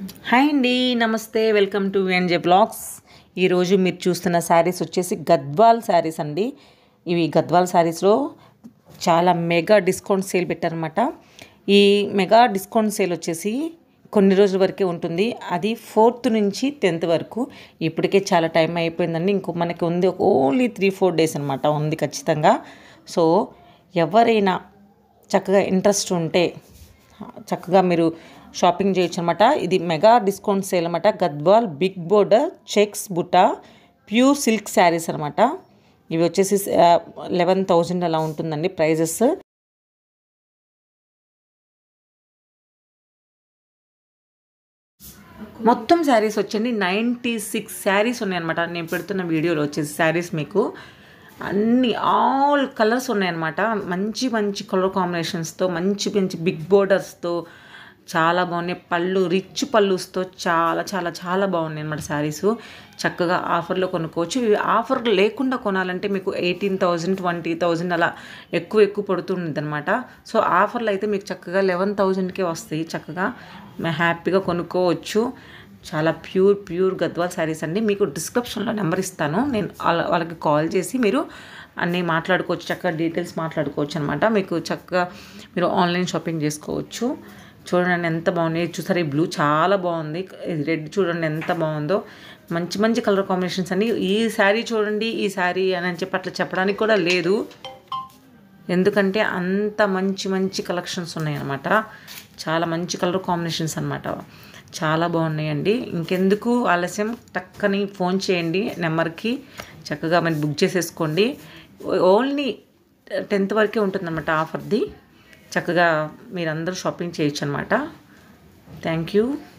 hi అండి నమస్తే welcome to NJ blogs ఈరోజు మీరు చూస్తున్న శారీస్ వచ్చేసి గద్వాల్ శారీస్ అండి ఇవి గద్వాల్ శారీస్లో చాలా మెగా డిస్కౌంట్ సేల్ పెట్టారనమాట ఈ మెగా డిస్కౌంట్ సేల్ వచ్చేసి కొన్ని రోజుల వరకే ఉంటుంది అది ఫోర్త్ నుంచి టెన్త్ వరకు ఇప్పటికే చాలా టైం అయిపోయిందండి ఇంకో మనకి ఉంది ఓన్లీ త్రీ ఫోర్ డేస్ అనమాట ఉంది ఖచ్చితంగా సో ఎవరైనా చక్కగా ఇంట్రెస్ట్ ఉంటే చక్కగా మీరు షాపింగ్ చేయొచ్చు అనమాట ఇది మెగా డిస్కౌంట్ సేల్ అనమాట గద్వాల్ బిగ్ బోర్డర్ చెక్స్ బుట్ట ప్యూర్ సిల్క్ శారీస్ అనమాట ఇవి వచ్చేసి లెవెన్ థౌజండ్ అలా ఉంటుందండి ప్రైజెస్ మొత్తం శారీస్ వచ్చండి నైంటీ సిక్స్ శారీస్ ఉన్నాయన్నమాట నేను పెడుతున్న వీడియోలో వచ్చేసి శారీస్ మీకు అన్ని ఆల్ కలర్స్ ఉన్నాయన్నమాట మంచి మంచి కలర్ కాంబినేషన్స్తో మంచి మంచి బిగ్ బోర్డర్స్తో చాలా బాగున్నాయి పళ్ళు రిచ్ పళ్ళుస్తో చాలా చాలా చాలా బాగున్నాయి అనమాట శారీస్ చక్కగా ఆఫర్లో కొనుక్కోవచ్చు ఇవి ఆఫర్ లేకుండా కొనాలంటే మీకు ఎయిటీన్ థౌజండ్ ట్వంటీ థౌజండ్ అలా ఎక్కువ ఎక్కువ పడుతుంది అనమాట సో ఆఫర్లు అయితే మీకు చక్కగా లెవెన్ థౌజండ్కే వస్తాయి చక్కగా హ్యాపీగా కొనుక్కోవచ్చు చాలా ప్యూర్ ప్యూర్ గద్వాల్ శారీస్ అండి మీకు డిస్క్రిప్షన్లో నెంబర్ ఇస్తాను నేను వాళ్ళ- వాళ్ళకి కాల్ చేసి మీరు అన్నీ మాట్లాడుకోవచ్చు చక్కగా డీటెయిల్స్ మాట్లాడుకోవచ్చు అనమాట మీకు చక్కగా మీరు ఆన్లైన్ షాపింగ్ చేసుకోవచ్చు చూడండి ఎంత బాగుంది ఇది చూసారు ఈ బ్లూ చాలా బాగుంది ఇది రెడ్ చూడండి ఎంత బాగుందో మంచి మంచి కలర్ కాంబినేషన్స్ అన్ని ఈ శారీ చూడండి ఈ శారీ అని చెప్పి అట్లా చెప్పడానికి కూడా లేదు ఎందుకంటే అంత మంచి మంచి కలెక్షన్స్ ఉన్నాయన్నమాట చాలా మంచి కలర్ కాంబినేషన్స్ అన్నమాట చాలా బాగున్నాయండి ఇంకెందుకు ఆలస్యం టక్కని ఫోన్ చేయండి నెంబర్కి చక్కగా మరి బుక్ చేసేసుకోండి ఓన్లీ టెన్త్ వరకే ఉంటుందన్నమాట ఆఫర్ది చక్కగా మీరందరూ షాపింగ్ చేయొచ్చు అనమాట థ్యాంక్ యూ